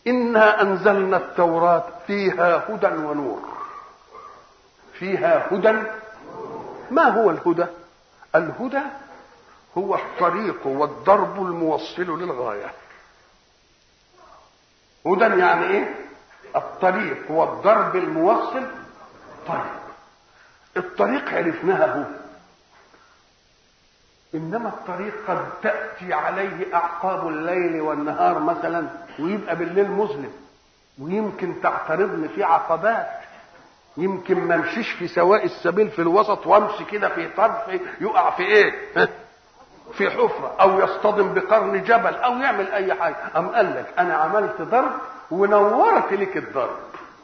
إنا أنزلنا التوراة فيها هدى ونور فيها هدى ما هو الهدى الهدى هو الطريق والضرب الموصل للغاية هدى يعني ايه الطريق والضرب الموصل طريق الطريق عرفناها هو انما الطريق قد تاتي عليه اعقاب الليل والنهار مثلا ويبقى بالليل مظلم ويمكن تعترضني في عقبات يمكن ما امشيش في سواء السبيل في الوسط وامشي كده في طرف يقع في ايه في حفرة او يصطدم بقرن جبل او يعمل اي حاجة ام قال لك انا عملت ضرب ونورت لك الضرب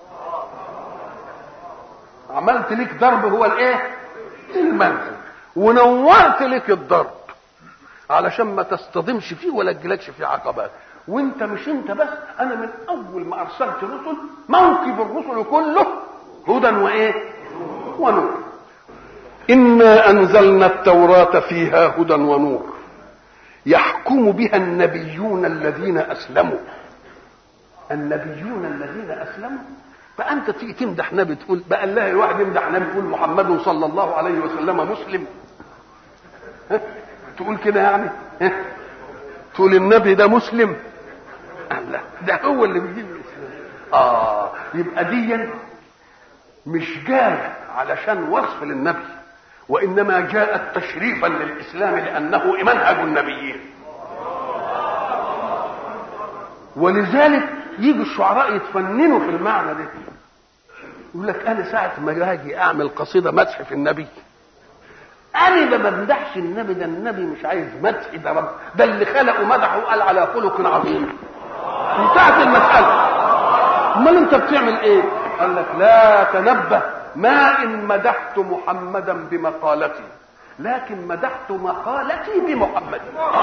عملت لك ضرب هو الايه المنهج ونورت لك الضرب علشان ما تصطدمش فيه ولا تجيلكش في عقبات وانت مش انت بس انا من اول ما ارسلت رسل موكب الرسل كله هدى وايه ونور انا انزلنا التوراه فيها هدى ونور يحكم بها النبيون الذين اسلموا النبيون الذين اسلموا بقى انت تيجي تمدح نبي تقول بقى الله الواحد يمدح نبي يقول محمد صلى الله عليه وسلم مسلم ها؟ تقول كده يعني ها؟ تقول النبي ده مسلم لا ده هو اللي بيجيب الاسلام اه يبقى دي مش جايه علشان وصف للنبي وانما جاءت تشريفا للاسلام لانه منهج النبيين ولذلك يجي الشعراء يتفننوا في المعنى ده يقول لك انا ساعه ما اجي اعمل قصيده مدح في النبي انا ما بمدحش النبي ده النبي مش عايز مدح ده رب ده اللي خلقه مدحه وقال على خلق عظيم انتهت المساله امال انت بتعمل ايه قال لك لا تنبه ما ان مدحت محمدا بمقالتي لكن مدحت مقالتي بمحمد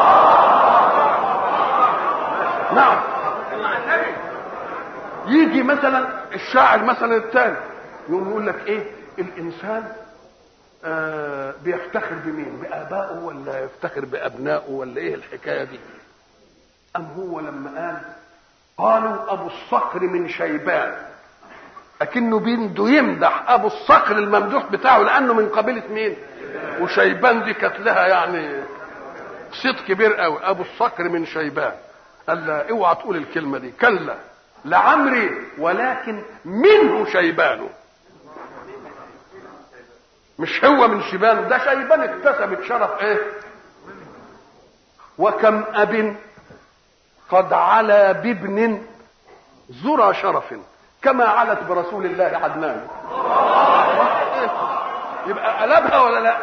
نعم يجي مثلا الشاعر مثلا الثاني يقوم يقول لك ايه الانسان آه بيفتخر بمين بابائه ولا يفتخر بابنائه ولا ايه الحكايه دي ام هو لما قال قالوا ابو الصقر من شيبان اكنه بده يمدح ابو الصقر الممدوح بتاعه لانه من قبيله مين وشيبان دي كانت لها يعني صيت كبير قوي ابو الصقر من شيبان قال لا اوعى تقول الكلمه دي كلا لعمري ولكن منه شيبان مش هو من شيبان ده شيبان اكتسبت شرف ايه وكم اب قد علا بابن ذرى شرف كما علت برسول الله عدنان يبقى قلبها ولا لا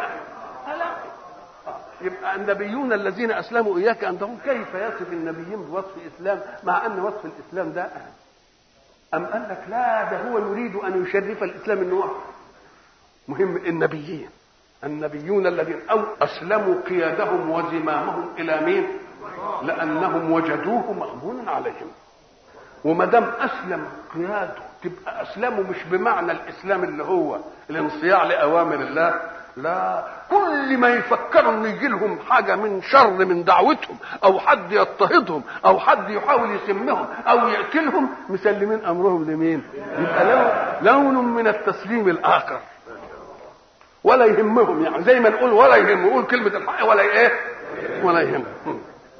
يبقى النبيون الذين اسلموا اياك ان تقول كيف يصف النبيين بوصف الاسلام مع ان وصف الاسلام ده ام قال لك لا ده هو يريد ان يشرف الاسلام انه مهم النبيين النبيون الذين او اسلموا قيادهم وزمامهم الى مين لانهم وجدوه مامونا عليهم وما دام اسلم قياده تبقى اسلمه مش بمعنى الاسلام اللي هو الانصياع لاوامر الله لا كل ما يفكروا ان يجي لهم حاجه من شر من دعوتهم او حد يضطهدهم او حد يحاول يسمهم او يقتلهم مسلمين امرهم لمين يبقى لون, لون من التسليم الاخر ولا يهمهم يعني زي ما نقول ولا يهم يقول كلمه الحق ولا ايه ولا يهمهم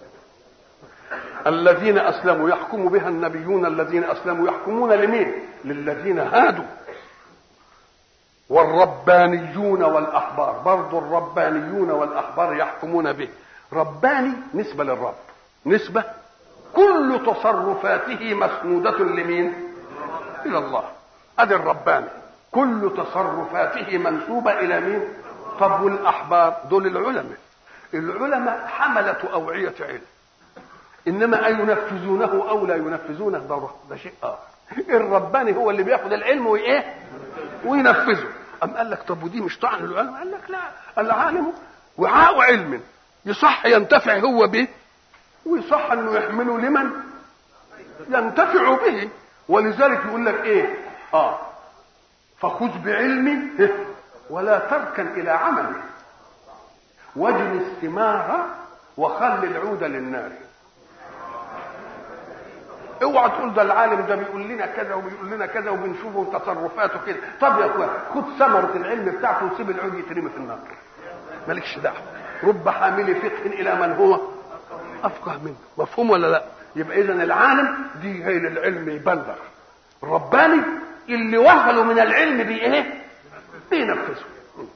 الذين اسلموا يحكم بها النبيون الذين اسلموا يحكمون لمين للذين هادوا والربانيون والاحبار برضو الربانيون والاحبار يحكمون به رباني نسبه للرب نسبه كل تصرفاته مسنوده لمين الى الله ادي الرباني كل تصرفاته منسوبه الى مين طب والاحبار دول العلماء العلماء حمله اوعيه علم انما ان ينفذونه او لا ينفذونه ده ده شيء اخر الرباني هو اللي بياخد العلم وايه وينفذه أم قال لك طب ودي مش طعن العلم قال لك لا العالم وعاء علم يصح ينتفع هو به ويصح انه يحمله لمن ينتفع به ولذلك يقول لك ايه اه فخذ بعلمي ولا تركن الى عمله واجن الثمار وخل العود للنار اوعى تقول ده العالم ده بيقول لنا كذا وبيقول لنا كذا وبنشوفه تصرفاته كده طب يا اخوان خد ثمره العلم بتاعته وسيب العود يترمي في النار مالكش دعوه رب حامل فقه الى من هو افقه منه مفهوم ولا لا يبقى اذا العالم دي هي للعلم يبلغ الرباني اللي وهله من العلم بي ايه بينفذه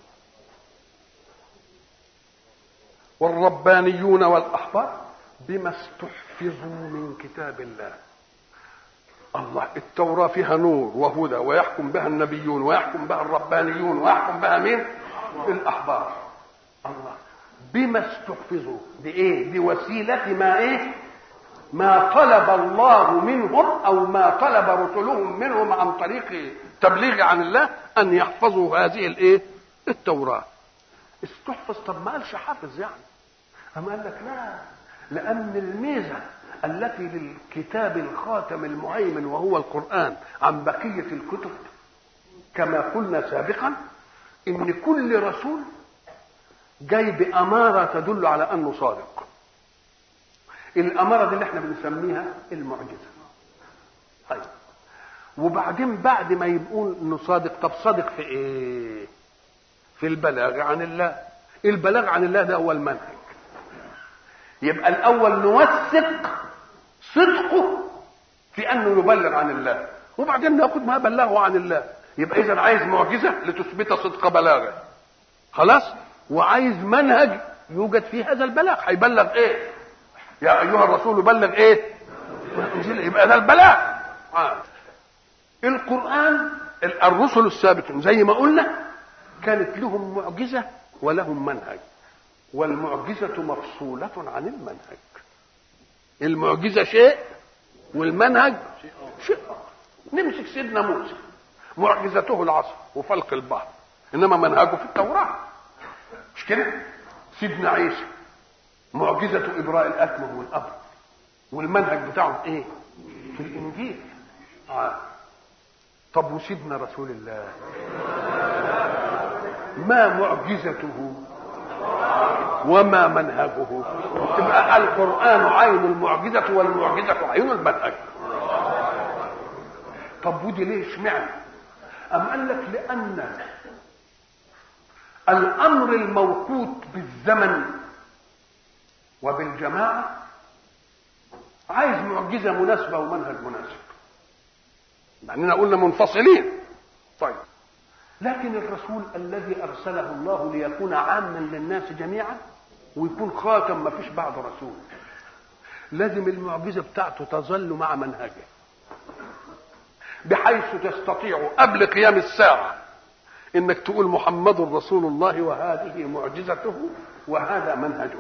والربانيون والاحبار بما استحفظوا من كتاب الله الله التوراة فيها نور وهدى ويحكم بها النبيون ويحكم بها الربانيون ويحكم بها مين الأحبار الله بما استحفظوا بإيه بوسيلة ما إيه ما طلب الله منهم أو ما طلب رسلهم منهم عن طريق تبليغ عن الله أن يحفظوا هذه الإيه التوراة استحفظ طب ما قالش حافظ يعني أما قال لك لا لأن الميزة التي للكتاب الخاتم المهيمن وهو القرآن عن بقية الكتب كما قلنا سابقا إن كل رسول جاي بأمارة تدل على أنه صادق الأمارة دي اللي احنا بنسميها المعجزة طيب وبعدين بعد ما يبقوا انه صادق طب صادق في ايه في البلاغ عن الله البلاغ عن الله ده هو المنهج يبقى الاول نوثق صدقه في انه يبلغ عن الله وبعدين ناخد ما بلغه عن الله يبقى اذا عايز معجزه لتثبت صدق بلاغه خلاص وعايز منهج يوجد في هذا البلاغ هيبلغ ايه يا ايها الرسول بلغ ايه يبقى ده البلاغ آه. القران الرسل السابقين زي ما قلنا كانت لهم معجزه ولهم منهج والمعجزة مفصولة عن المنهج المعجزة شيء والمنهج شيء نمسك سيدنا موسى معجزته العصر وفلق البحر انما منهجه في التوراة مش كده سيدنا عيسى معجزة إبراء الأكمه والأبر والمنهج بتاعه ايه في الإنجيل آه. طب وسيدنا رسول الله ما معجزته وما منهجه تبقى القرآن عين المعجزة والمعجزة عين المنهج طب ودي ليه اشمعنى أم قال لك لأن الأمر الموقوت بالزمن وبالجماعة عايز معجزة مناسبة ومنهج مناسب معننا قلنا منفصلين طيب لكن الرسول الذي ارسله الله ليكون عاما للناس جميعا ويكون خاتم ما فيش بعد رسول لازم المعجزه بتاعته تظل مع منهجه بحيث تستطيع قبل قيام الساعه انك تقول محمد رسول الله وهذه معجزته وهذا منهجه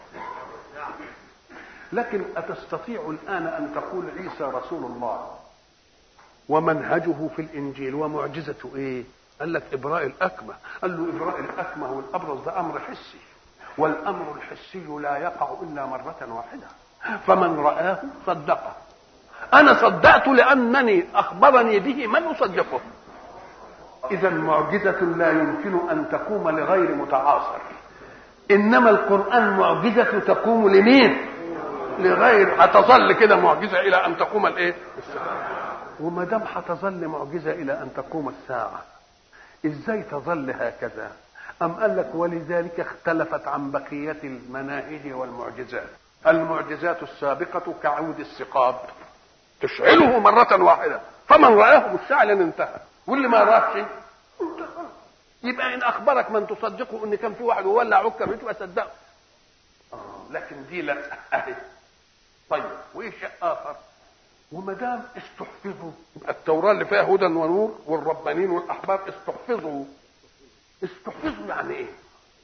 لكن اتستطيع الان ان تقول عيسى رسول الله ومنهجه في الانجيل ومعجزته ايه قال لك ابراء الاكمه قال له ابراء الاكمه والابرص ده امر حسي والامر الحسي لا يقع الا مره واحده فمن رآه صدقه انا صدقت لانني اخبرني به من يصدقه اذا معجزه لا يمكن ان تقوم لغير متعاصر انما القران معجزه تقوم لمين لغير هتظل كده معجزه الى ان تقوم الايه الساعه وما دام هتظل معجزه الى ان تقوم الساعه ازاي تظل هكذا ام قال لك ولذلك اختلفت عن بقيه المناهج والمعجزات المعجزات السابقه كعود السقاب تشعله مره واحده فمن راه مشتعلا انتهى واللي ما راهش انتهى يبقى ان اخبرك من تصدقه ان كان في واحد وولع عكا بيته صدقه آه لكن دي لا اهي طيب وايه شيء اخر وما دام استحفظوا التوراه اللي فيها هدى ونور والربانيين والاحبار استحفظوا استحفظوا يعني ايه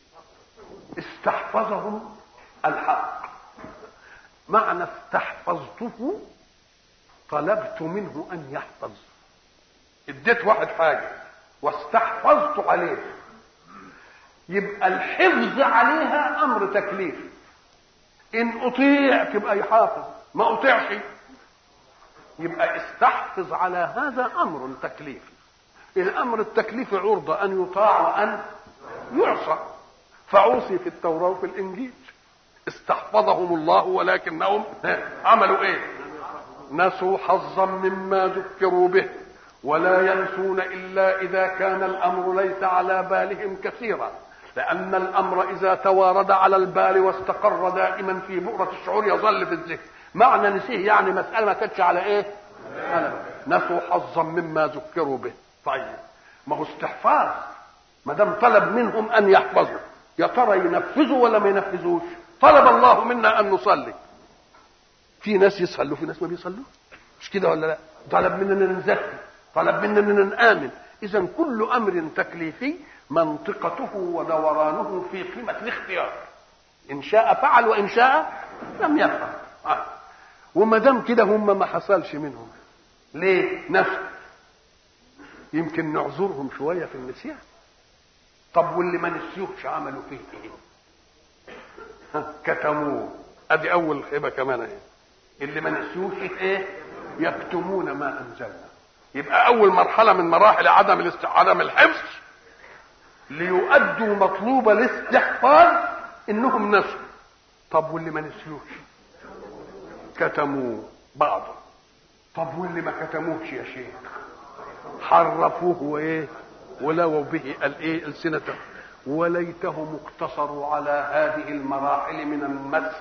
استحفظهم الحق معنى استحفظته طلبت منه ان يحفظ اديت واحد حاجه واستحفظت عليه يبقى الحفظ عليها امر تكليف ان اطيع تبقى يحافظ ما اطيعش يبقى استحفظ على هذا امر تكليفي الامر التكليفي عرضه ان يطاع وان يعصى فعوصي في التوراه وفي الانجيل استحفظهم الله ولكنهم عملوا ايه نسوا حظا مما ذكروا به ولا ينسون الا اذا كان الامر ليس على بالهم كثيرا لان الامر اذا توارد على البال واستقر دائما في بؤره الشعور يظل في الذهن معنى نسيه يعني مساله ما كانتش على ايه نسوا حظا مما ذكروا به طيب ما هو استحفاظ ما دام طلب منهم ان يحفظوا يا ترى ينفذوا ولا ما ينفذوش طلب الله منا ان نصلي في ناس يصلوا في ناس ما بيصلوش مش كده ولا لا طلب مننا نزكي طلب مننا نآمن اذا كل امر تكليفي منطقته ودورانه في قيمه الاختيار ان شاء فعل وان شاء لم يفعل آه. وما دام كده هم ما حصلش منهم ليه نفس يمكن نعذرهم شويه في النسيان طب واللي ما نسيوش عملوا فيه ايه ها كتموه ادي اول خيبه كمان اهي اللي ما نسيوش ايه يكتمون ما انزلنا يبقى اول مرحله من مراحل عدم الاست... عدم الحفظ ليؤدوا مطلوب الاستحفاظ انهم نسوا طب واللي ما نسيوش كتموا بعضه طب واللي ما كتموش يا شيخ حرفوه وايه ولووا به الايه السنته وليتهم اقتصروا على هذه المراحل من المسح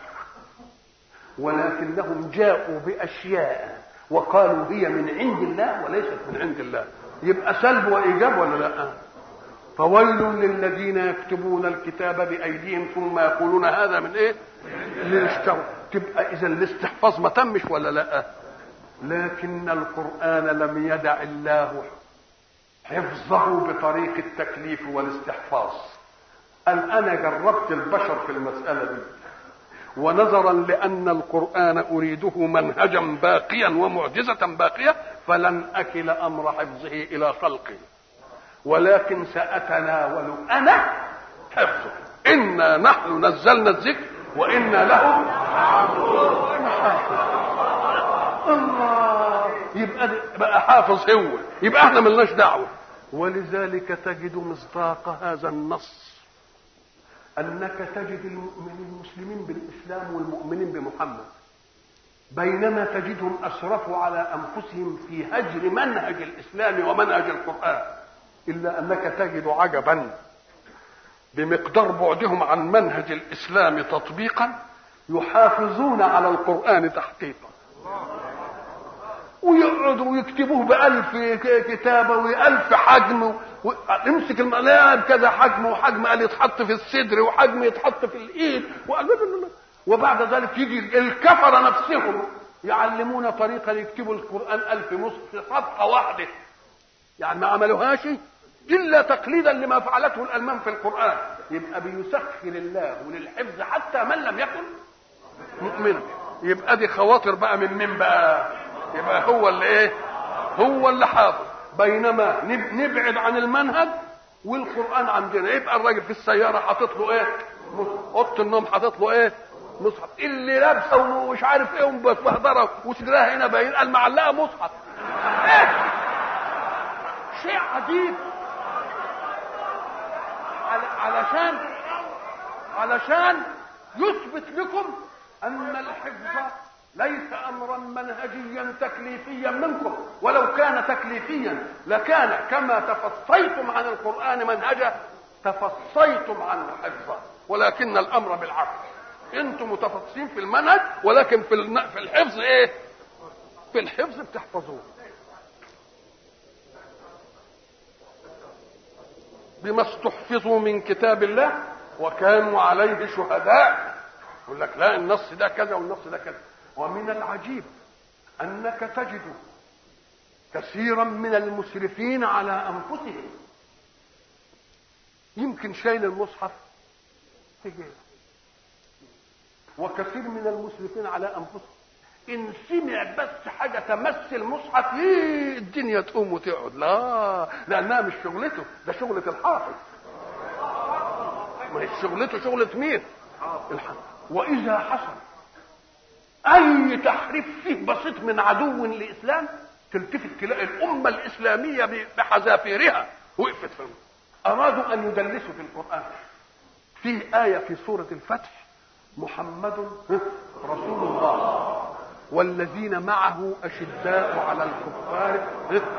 ولكنهم جاءوا باشياء وقالوا هي من عند الله وليست من عند الله يبقى سلب وايجاب ولا لا فويل للذين يكتبون الكتاب بايديهم ثم يقولون هذا من ايه ليشتروا تبقى اذا الاستحفاظ ما تمش ولا لا لكن القران لم يدع الله حفظه بطريق التكليف والاستحفاظ قال انا جربت البشر في المساله دي ونظرا لان القران اريده منهجا باقيا ومعجزه باقيه فلن اكل امر حفظه الى خلقي ولكن ساتناول انا حفظه انا نحن نزلنا الذكر وانا له الله يبقى بقى حافظ هو يبقى احنا ملناش دعوه ولذلك تجد مصداق هذا النص انك تجد المسلمين بالاسلام والمؤمنين بمحمد بينما تجدهم اسرفوا على انفسهم في هجر منهج الاسلام ومنهج القران الا انك تجد عجبا بمقدار بعدهم عن منهج الاسلام تطبيقا يحافظون على القران تحقيقا ويقعدوا ويكتبوه بألف كتابة وألف حجم و... امسك الملاعب كذا حجم وحجم قال يتحط في الصدر وحجم يتحط في الإيد و... وبعد ذلك يجي الكفرة نفسهم يعلمون طريقة يكتبوا القرآن ألف مصحف في صفحة واحدة يعني ما عملوهاش إلا تقليدا لما فعلته الألمان في القرآن يبقى بيسخر الله للحفظ حتى من لم يكن مؤمنا يبقى دي خواطر بقى من مين بقى يبقى هو اللي ايه هو اللي حافظ بينما نبعد عن المنهج والقران عندنا يبقى الراجل في السياره حاطط له ايه اوضه النوم حاطط له ايه مصحف اللي لابسه ومش عارف ايه ومبهدره وصدرها هنا باين قال معلقه مصحف ايه شيء عجيب علشان علشان يثبت لكم ان الحفظ ليس امرا منهجيا تكليفيا منكم ولو كان تكليفيا لكان كما تفصيتم عن القران منهجا تفصيتم عنه حفظا ولكن الامر بالعكس انتم متفصين في المنهج ولكن في في الحفظ ايه في الحفظ بتحفظوه بما استحفظوا من كتاب الله وكانوا عليه شهداء يقول لك لا النص ده كذا والنص ده كذا ومن العجيب انك تجد كثيرا من المسرفين على انفسهم يمكن شايل المصحف في جيبه وكثير من المسرفين على انفسهم ان سمع بس حاجه تمس المصحف ايه الدنيا تقوم وتقعد لا لانها مش شغلته ده شغله الحافظ ما هي شغلته شغله مين الحافظ واذا حصل اي تحريف فيه بسيط من عدو للاسلام تلتفت تلاقي الامه الاسلاميه بحذافيرها وقفت في ارادوا ان يدلسوا في القران فيه ايه في سوره الفتح محمد رسول الله والذين معه اشداء على الكفار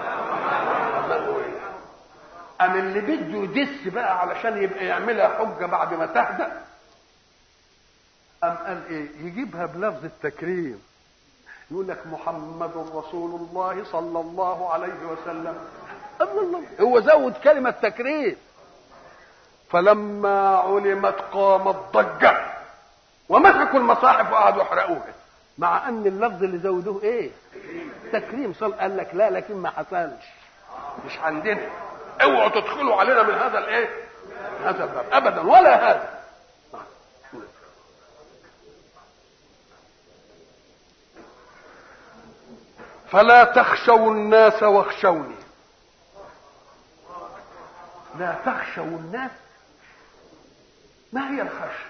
أم اللي بده يدس بقى علشان يبقى يعملها حجة بعد ما تهدأ أم قال إيه يجيبها بلفظ التكريم يقول لك محمد رسول الله صلى الله عليه وسلم الله الله هو زود كلمة تكريم فلما علمت قامت ضجة ومسكوا المصاحف وقعدوا يحرقوها مع ان اللفظ اللي زودوه ايه تكريم صل قال لك لا لكن ما حصلش مش عندنا اوعوا تدخلوا علينا من هذا الايه هذا الباب ابدا ولا هذا فلا تخشوا الناس واخشوني لا تخشوا الناس ما هي الخشيه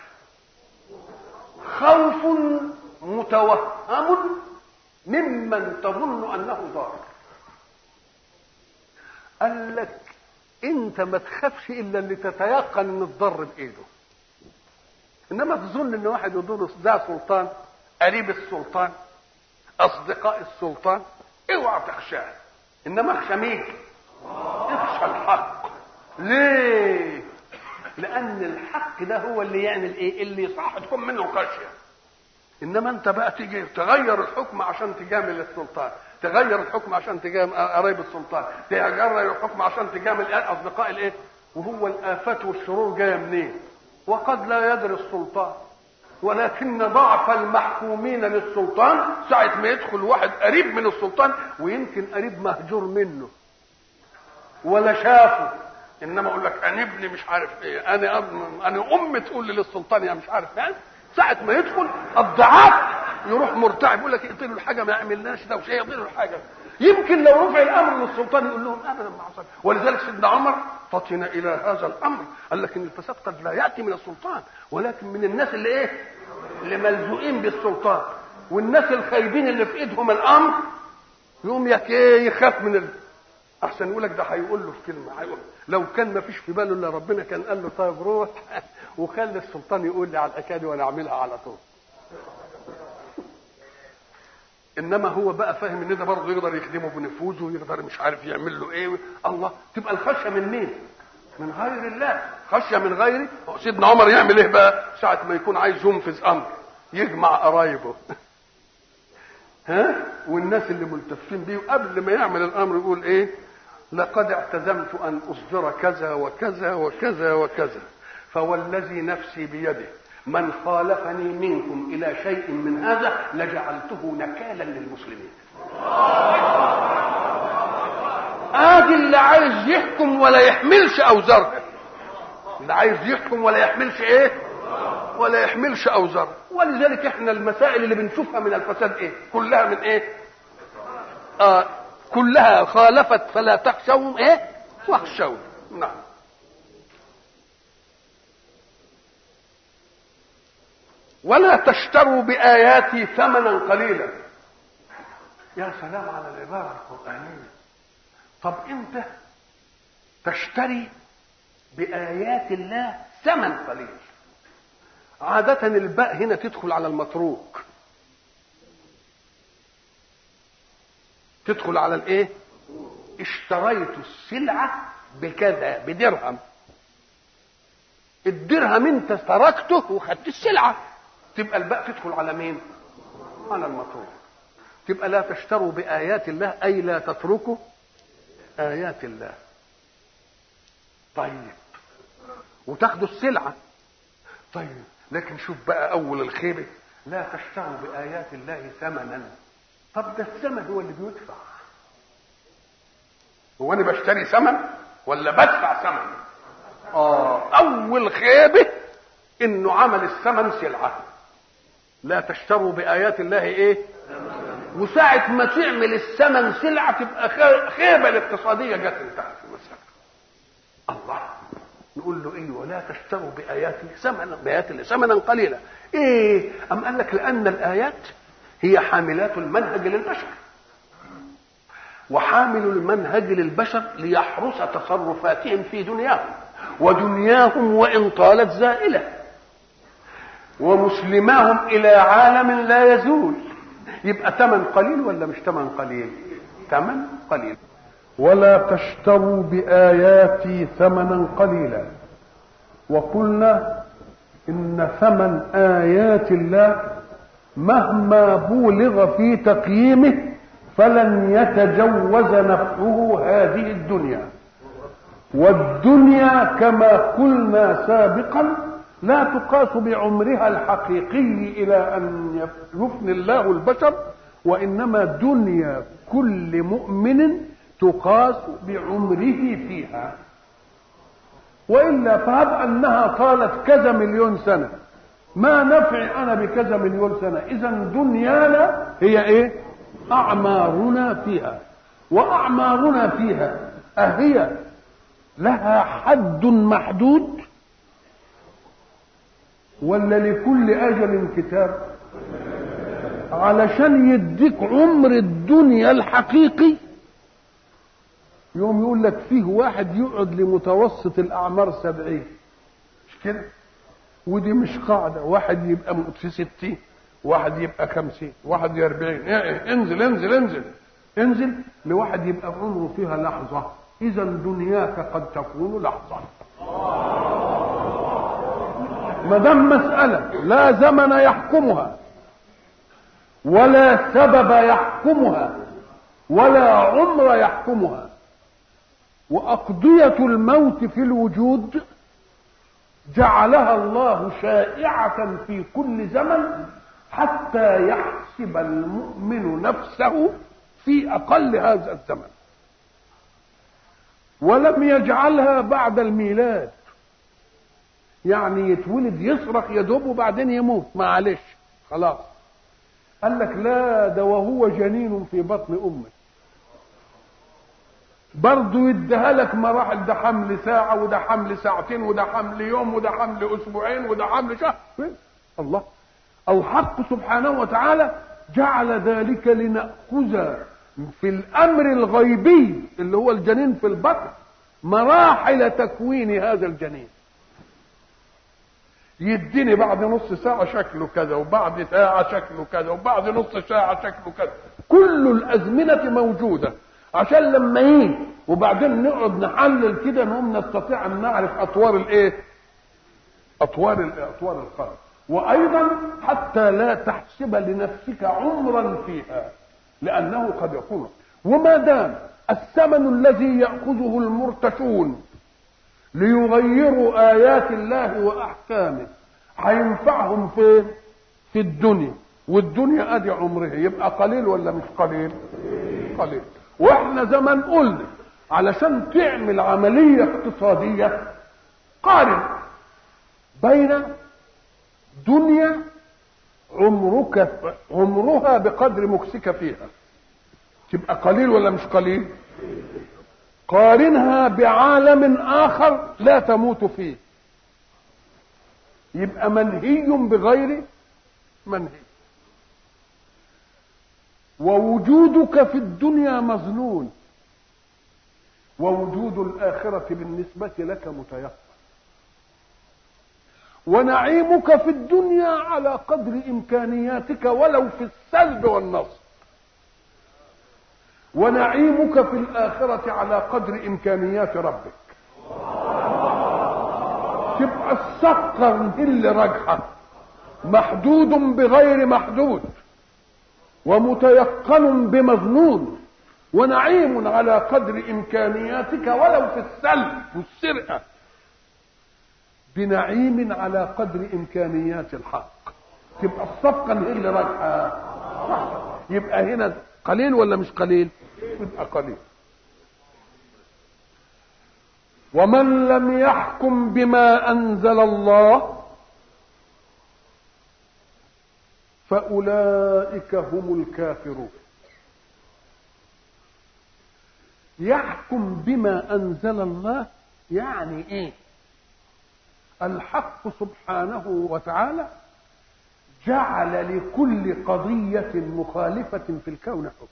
خوف متوهم ممن تظن انه ضار قال لك انت ما تخافش الا اللي تتيقن ان الضر بايده انما تظن ان واحد يضر ده سلطان قريب السلطان اصدقاء السلطان اوعى تخشاه انما اخشى مين اخشى الحق ليه لان الحق ده هو اللي يعمل ايه اللي صح تكون منه خشيه انما انت بقى تيجي تغير الحكم عشان تجامل السلطان تغير الحكم عشان تجامل قرايب السلطان تغير الحكم عشان تجامل اصدقاء الايه وهو الافات والشرور جايه منين وقد لا يدري السلطان ولكن ضعف المحكومين للسلطان ساعة ما يدخل واحد قريب من السلطان ويمكن قريب مهجور منه ولا شافه انما اقول لك انا ابني مش عارف ايه انا أب... انا ام تقول لي للسلطان يا مش عارف ايه ساعة ما يدخل الضعاف يروح مرتعب يقول لك اقتلوا الحاجة ما يعملناش ده وشيء يقتلوا الحاجة يمكن لو رفع الامر للسلطان يقول لهم ابدا ما حصل ولذلك سيدنا عمر فطن الى هذا الامر قال لك ان الفساد قد لا ياتي من السلطان ولكن من الناس اللي ايه اللي ملزوقين بالسلطان والناس الخايبين اللي في ايدهم الامر يقوم يك ايه يخاف من ال... احسن يقول لك ده هيقول له في كلمه هيقول لو كان ما فيش في باله الا ربنا كان قال له طيب روح وخلي السلطان يقول لي على الاكاد وانا اعملها على طول انما هو بقى فاهم ان ده برضه يقدر يخدمه بنفوذه ويقدر مش عارف يعمل له ايه الله تبقى الخشيه من مين؟ من غير الله خشيه من غيره سيدنا عمر يعمل ايه بقى؟ ساعه ما يكون عايز ينفذ امر يجمع قرايبه ها والناس اللي ملتفين بيه قبل ما يعمل الامر يقول ايه؟ لقد اعتزمت ان اصدر كذا وكذا وكذا وكذا فوالذي نفسي بيده من خالفني منكم الى شيء من هذا لجعلته نكالا للمسلمين ادي اللي عايز يحكم ولا يحملش اوزارها اللي عايز يحكم ولا يحملش ايه ولا يحملش اوزار ولذلك احنا المسائل اللي بنشوفها من الفساد ايه كلها من ايه آه كلها خالفت فلا تخشوهم ايه واخشون نعم ولا تشتروا بآياتي ثمنا قليلا يا سلام على العبارة القرآنية طب انت تشتري بآيات الله ثمن قليل عادة الباء هنا تدخل على المتروك تدخل على الايه اشتريت السلعة بكذا بدرهم الدرهم انت تركته وخدت السلعه تبقى الباء تدخل على مين على المطلوب تبقى لا تشتروا بآيات الله أي لا تتركوا آيات الله طيب وتاخدوا السلعة طيب لكن شوف بقى أول الخيبة لا تشتروا بآيات الله ثمنا طب ده الثمن هو اللي بيدفع هو أنا بشتري ثمن ولا بدفع ثمن آه أول خيبة إنه عمل الثمن سلعة لا تشتروا بآيات الله إيه وساعة ما تعمل الثمن سلعة تبقى خيبة الاقتصادية جت انتهت المسألة الله نقول له ايه ولا تشتروا بآياتي ثمنا بآيات الله ثمنا قليلا ايه أم قال لك لأن الآيات هي حاملات المنهج للبشر وحامل المنهج للبشر ليحرس تصرفاتهم في دنياهم ودنياهم وإن طالت زائلة ومسلماهم إلى عالم لا يزول يبقى ثمن قليل ولا مش ثمن قليل ثمن قليل ولا تشتروا بآياتي ثمنا قليلا وقلنا إن ثمن آيات الله مهما بولغ في تقييمه فلن يتجوز نفعه هذه الدنيا والدنيا كما قلنا سابقا لا تقاس بعمرها الحقيقي الى ان يفني الله البشر وانما دنيا كل مؤمن تقاس بعمره فيها والا فهب انها طالت كذا مليون سنه ما نفعي انا بكذا مليون سنه اذا دنيانا هي ايه اعمارنا فيها واعمارنا فيها اهي لها حد محدود ولا لكل اجل كتاب علشان يديك عمر الدنيا الحقيقي يوم يقول لك فيه واحد يقعد لمتوسط الاعمار سبعين مش كده ودي مش قاعدة واحد يبقى في ستين واحد يبقى خمسين واحد أربعين إيه انزل انزل انزل انزل لواحد يبقى عمره فيها لحظة إذا دنياك قد تكون لحظة ما دام مسألة لا زمن يحكمها ولا سبب يحكمها ولا عمر يحكمها وأقضية الموت في الوجود جعلها الله شائعة في كل زمن حتى يحسب المؤمن نفسه في أقل هذا الزمن ولم يجعلها بعد الميلاد يعني يتولد يصرخ يدوب وبعدين يموت معلش خلاص قال لك لا ده وهو جنين في بطن امه برضه يديها لك مراحل ده حمل ساعة وده حمل ساعتين وده حمل يوم وده حمل أسبوعين وده حمل شهر الله الحق سبحانه وتعالى جعل ذلك لنأخذ في الأمر الغيبي اللي هو الجنين في البطن مراحل تكوين هذا الجنين يديني بعد نص ساعة شكله كذا وبعد ساعة شكله كذا وبعد نص ساعة شكله كذا كل الأزمنة موجودة عشان لما يجي وبعدين نقعد نحلل كده نقوم نستطيع ان نعرف اطوار الايه اطوار اطوار القلب وايضا حتى لا تحسب لنفسك عمرا فيها لانه قد يكون وما دام الثمن الذي ياخذه المرتشون ليغيروا ايات الله واحكامه هينفعهم فين في الدنيا والدنيا ادي عمره يبقى قليل ولا مش قليل قليل واحنا زمان قلنا علشان تعمل عملية اقتصادية قارن بين دنيا عمرك عمرها بقدر مكسك فيها تبقى قليل ولا مش قليل قارنها بعالم اخر لا تموت فيه يبقى منهي بغير منهي ووجودك في الدنيا مظنون ووجود الآخرة بالنسبة لك متيقن ونعيمك في الدنيا على قدر إمكانياتك ولو في السلب والنصب ونعيمك في الآخرة على قدر إمكانيات ربك تبقى السقر اللي راجحة محدود بغير محدود ومتيقن بمظنون ونعيم على قدر امكانياتك ولو في السلب والسرقه بنعيم على قدر امكانيات الحق تبقى الصفقه هي اللي راجحه يبقى هنا قليل ولا مش قليل يبقى قليل ومن لم يحكم بما انزل الله فأولئك هم الكافرون يحكم بما أنزل الله يعني إيه الحق سبحانه وتعالى جعل لكل قضية مخالفة في الكون حكم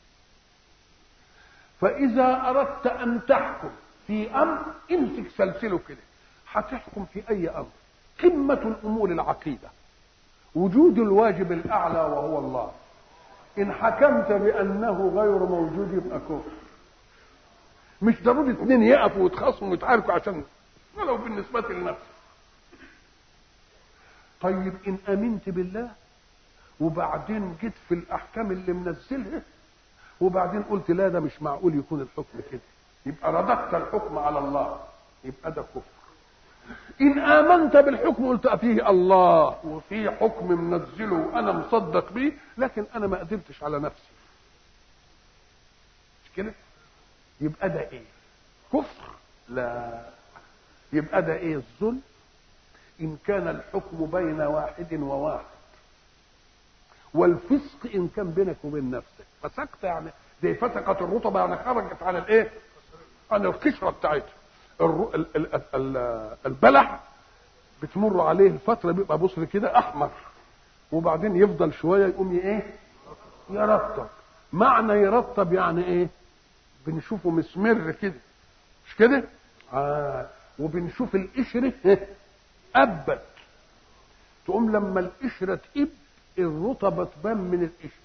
فإذا أردت أن تحكم في أمر امسك سلسله كده هتحكم في أي أمر قمة الأمور العقيدة وجود الواجب الاعلى وهو الله ان حكمت بانه غير موجود يبقى كفر مش ضروري اثنين يقفوا ويتخاصموا ويتعاركوا عشان ولو بالنسبة لنفسه طيب ان امنت بالله وبعدين جيت في الاحكام اللي منزلها وبعدين قلت لا ده مش معقول يكون الحكم كده يبقى رددت الحكم على الله يبقى ده كفر ان امنت بالحكم قلت فيه الله وفي حكم منزله وانا مصدق بيه لكن انا ما قدرتش على نفسي مش كده يبقى ده ايه كفر لا يبقى ده ايه الظلم ان كان الحكم بين واحد وواحد والفسق ان كان بينك وبين نفسك فسقت يعني زي فتقت الرطبه يعني خرجت عن الايه عن القشره بتاعتها الر- ال- ال- ال- البلح بتمر عليه الفتره بيبقى بصر كده احمر وبعدين يفضل شويه يقوم ي- ايه يرطب معنى يرطب يعني ايه بنشوفه مسمر كده مش كده آه. وبنشوف القشره إيه؟ ابت تقوم لما القشره تقب الرطبه تبان من القشره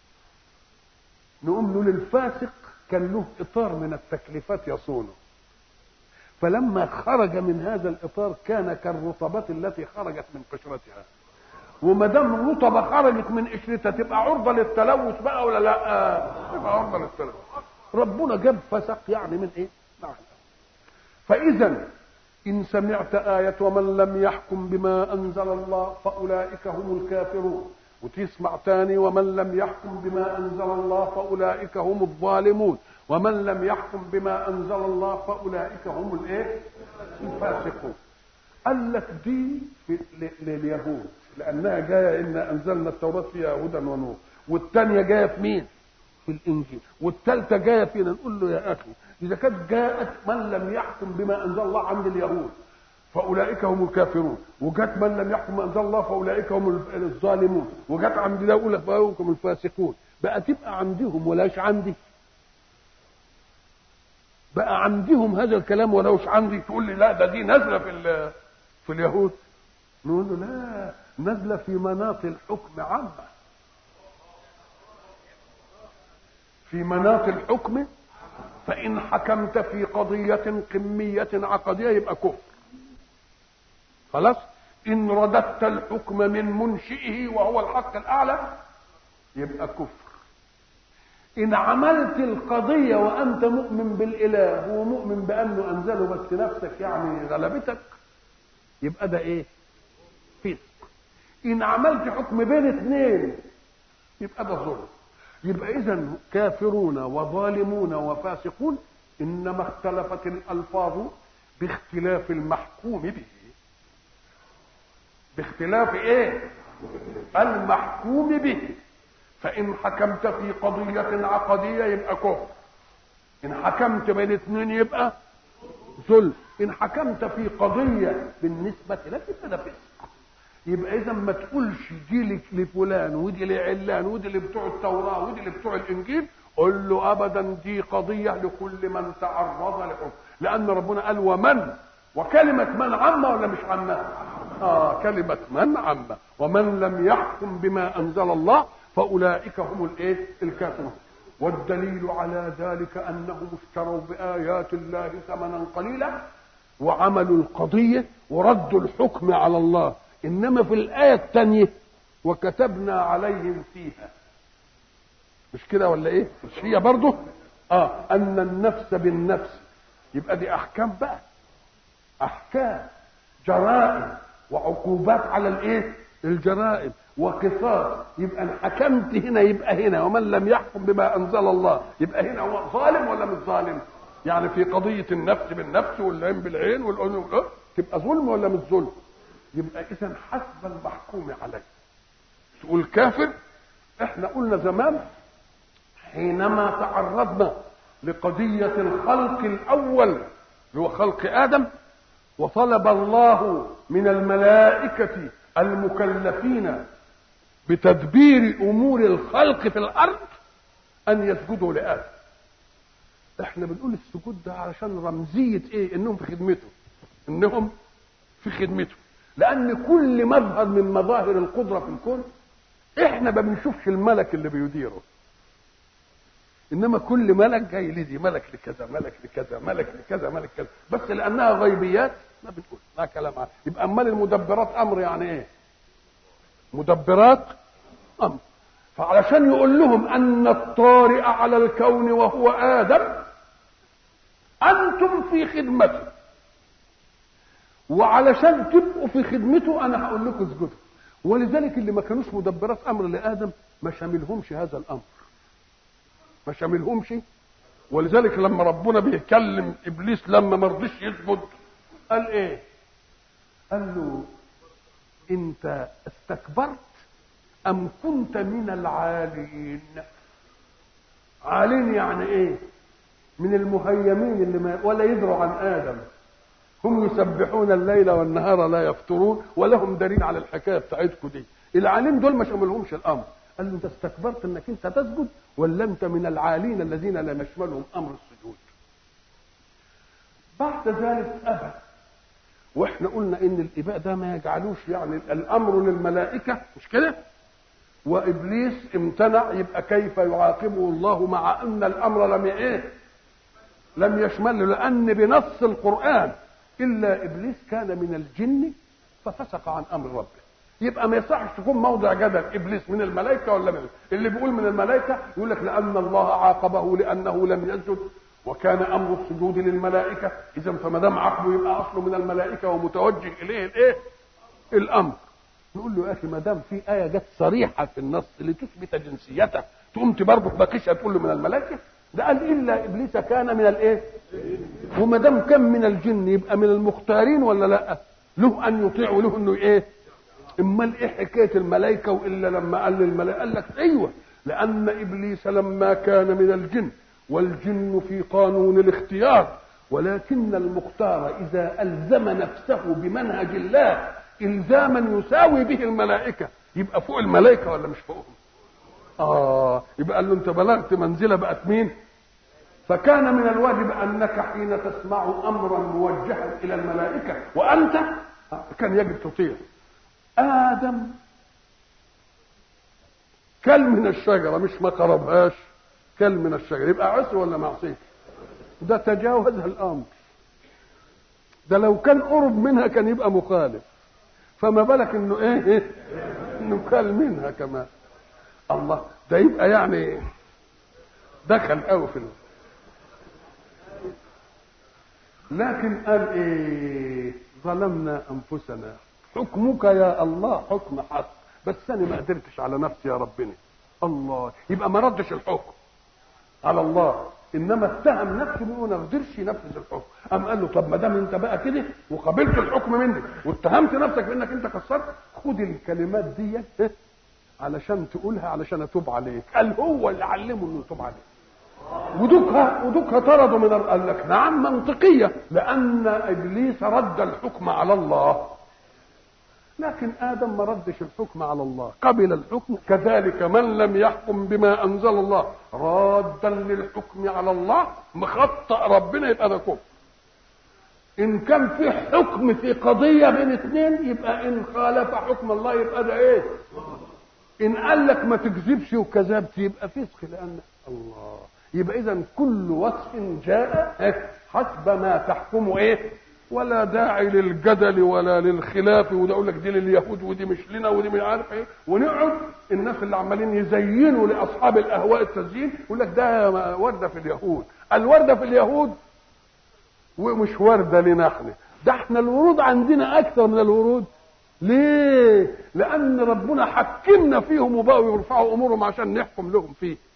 نقوم له للفاسق كان له اطار من التكليفات يصونه فلما خرج من هذا الاطار كان كالرطبات التي خرجت من قشرتها وما دام الرطبه خرجت من قشرتها تبقى عرضه للتلوث بقى ولا لا؟ تبقى عرضه للتلوث ربنا جاب فسق يعني من ايه؟ معنى فاذا ان سمعت ايه ومن لم يحكم بما انزل الله فاولئك هم الكافرون وتسمع تاني ومن لم يحكم بما انزل الله فاولئك هم الظالمون ومن لم يحكم بما انزل الله فاولئك هم الايه الفاسقون قال لك دي في ل- لليهود لانها جايه ان انزلنا التوراه فيها هدى ونور والثانيه جايه في مين في الانجيل والثالثه جايه فينا نقول له يا اخي اذا كانت جاءت من لم يحكم بما انزل الله عند اليهود فاولئك هم الكافرون وجت من لم يحكم بما انزل الله فاولئك هم الظالمون وجت عند ده اولى فاولئك هم الفاسقون بقى تبقى عندهم ولاش عندي بقى عندهم هذا الكلام ولوش عندي تقول لي لا ده دي نازله في ال- في اليهود نقول له لا نازله في مناط الحكم عامه في مناط الحكم فإن حكمت في قضية قمية عقدية يبقى كفر خلاص إن رددت الحكم من منشئه وهو الحق الأعلى يبقى كفر إن عملت القضية وأنت مؤمن بالإله ومؤمن بأنه أنزله بس نفسك يعني غلبتك يبقى ده إيه؟ فسق إن عملت حكم بين اثنين يبقى ده ظلم يبقى اذا كافرون وظالمون وفاسقون انما اختلفت الالفاظ باختلاف المحكوم به باختلاف ايه المحكوم به فان حكمت في قضيه عقديه يبقى كفر ان حكمت بين اثنين يبقى ظلم ان حكمت في قضيه بالنسبه لك يبقى ده فسق يبقى اذا ما تقولش دي لك- لفلان ودي لعلان ودي اللي بتوع التوراه ودي اللي بتوع الانجيل قل له ابدا دي قضيه لكل من تعرض لحكم لان ربنا قال ومن وكلمه من عامه ولا مش عامه اه كلمه من عامه ومن لم يحكم بما انزل الله فاولئك هم الايه الكافرون والدليل على ذلك انهم اشتروا بايات الله ثمنا قليلا وعملوا القضية وردوا الحكم على الله إنما في الآية الثانية وكتبنا عليهم فيها مش كده ولا إيه مش هي برضه آه أن النفس بالنفس يبقى دي أحكام بقى أحكام جرائم وعقوبات على الإيه الجرائم وقصاص يبقى ان حكمت هنا يبقى هنا ومن لم يحكم بما انزل الله يبقى هنا هو ظالم ولا مش ظالم يعني في قضيه النفس بالنفس والعين بالعين والاذن والأذن تبقى ظلم ولا مش ظلم يبقى اذا حسب المحكوم عليه تقول كافر احنا قلنا زمان حينما تعرضنا لقضيه الخلق الاول اللي هو خلق ادم وطلب الله من الملائكه المكلفين بتدبير امور الخلق في الارض ان يسجدوا لادم احنا بنقول السجود ده علشان رمزيه ايه انهم في خدمته انهم في خدمته لان كل مظهر من مظاهر القدره في الكون احنا ما بنشوفش الملك اللي بيديره انما كل ملك جاي لي دي ملك لكذا ملك لكذا ملك لكذا ملك كذا بس لانها غيبيات ما بنقول لا كلام عنها يبقى امال المدبرات امر يعني ايه مدبرات امر فعلشان يقول لهم ان الطارئ على الكون وهو ادم انتم في خدمته وعلشان تبقوا في خدمته انا هقول لكم اسجدوا ولذلك اللي ما كانوش مدبرات امر لادم ما شاملهمش هذا الامر ما شاملهمش ولذلك لما ربنا بيكلم ابليس لما ما رضيش يسجد قال ايه قال له انت استكبرت ام كنت من العالين عالين يعني ايه من المهيمين اللي ما ولا يدروا عن ادم هم يسبحون الليل والنهار لا يفترون ولهم دليل على الحكايه بتاعتكم دي العالين دول ما شملهمش الامر قال له انت استكبرت انك انت تسجد ولا انت من العالين الذين لا يشملهم امر السجود بعد ذلك ابى واحنا قلنا ان الاباء ده ما يجعلوش يعني الامر للملائكه مش كده وابليس امتنع يبقى كيف يعاقبه الله مع ان الامر لم ايه لم يشمله لان بنص القران الا ابليس كان من الجن ففسق عن امر ربه يبقى ما يصحش تكون موضع جدل ابليس من الملائكه ولا من اللي بيقول من الملائكه يقول لك لان الله عاقبه لانه لم يسجد وكان امر السجود للملائكه اذا فما دام عاقبه يبقى اصله من الملائكه ومتوجه اليه الايه؟ الامر نقول له يا اخي ما دام في ايه جت صريحه في النص لتثبت جنسيته تقوم برضه تناقشها تقول له من الملائكه ده قال الا ابليس كان من الايه؟ وما دام كان من الجن يبقى من المختارين ولا لا؟ له ان يطيعوا له انه ايه؟ امال ايه حكايه الملائكه والا لما قال للملائكه قال لك ايوه لان ابليس لما كان من الجن والجن في قانون الاختيار ولكن المختار اذا الزم نفسه بمنهج الله الزاما يساوي به الملائكه يبقى فوق الملائكه ولا مش فوقهم اه يبقى قال له انت بلغت منزله بقت مين فكان من الواجب انك حين تسمع امرا موجها الى الملائكه وانت كان يجب تطيع ادم كل من الشجره مش ما قربهاش كل من الشجره يبقى عصي ولا معصيه ده تجاوز الامر ده لو كان قرب منها كان يبقى مخالف فما بالك انه ايه, إيه؟ انه كل منها كمان الله ده يبقى يعني دخل قوي في ال... لكن قال ايه ظلمنا انفسنا حكمك يا الله حكم حق بس انا ما قدرتش على نفسي يا ربنا الله يبقى ما ردش الحكم على الله انما اتهم نفسه انه ما قدرش ينفذ الحكم قام قال له طب ما دام انت بقى كده وقبلت الحكم مني واتهمت نفسك بانك انت قصرت خد الكلمات دي علشان تقولها علشان اتوب عليك قال هو اللي علمه انه يتوب عليك ودوكها ودوكها طردوا من قال لك نعم منطقيه لان ابليس رد الحكم على الله لكن ادم ما ردش الحكم على الله قبل الحكم كذلك من لم يحكم بما انزل الله رادا للحكم على الله مخطئ ربنا يبقى ده كفر ان كان في حكم في قضيه بين اثنين يبقى ان خالف حكم الله يبقى ده ايه ان قال لك ما تكذبش وكذبت يبقى فسق لان الله يبقى اذا كل وصف جاء حسب ما تحكم ايه ولا داعي للجدل ولا للخلاف وده اقول لك دي لليهود ودي مش لنا ودي مش عارف ايه ونقعد الناس اللي عمالين يزينوا لاصحاب الاهواء التزيين يقول لك ده ورده في اليهود الورده في اليهود ومش ورده لنا احنا ده احنا الورود عندنا اكثر من الورود ليه؟ لأن ربنا حكمنا فيهم وبقوا يرفعوا أمورهم عشان نحكم لهم فيه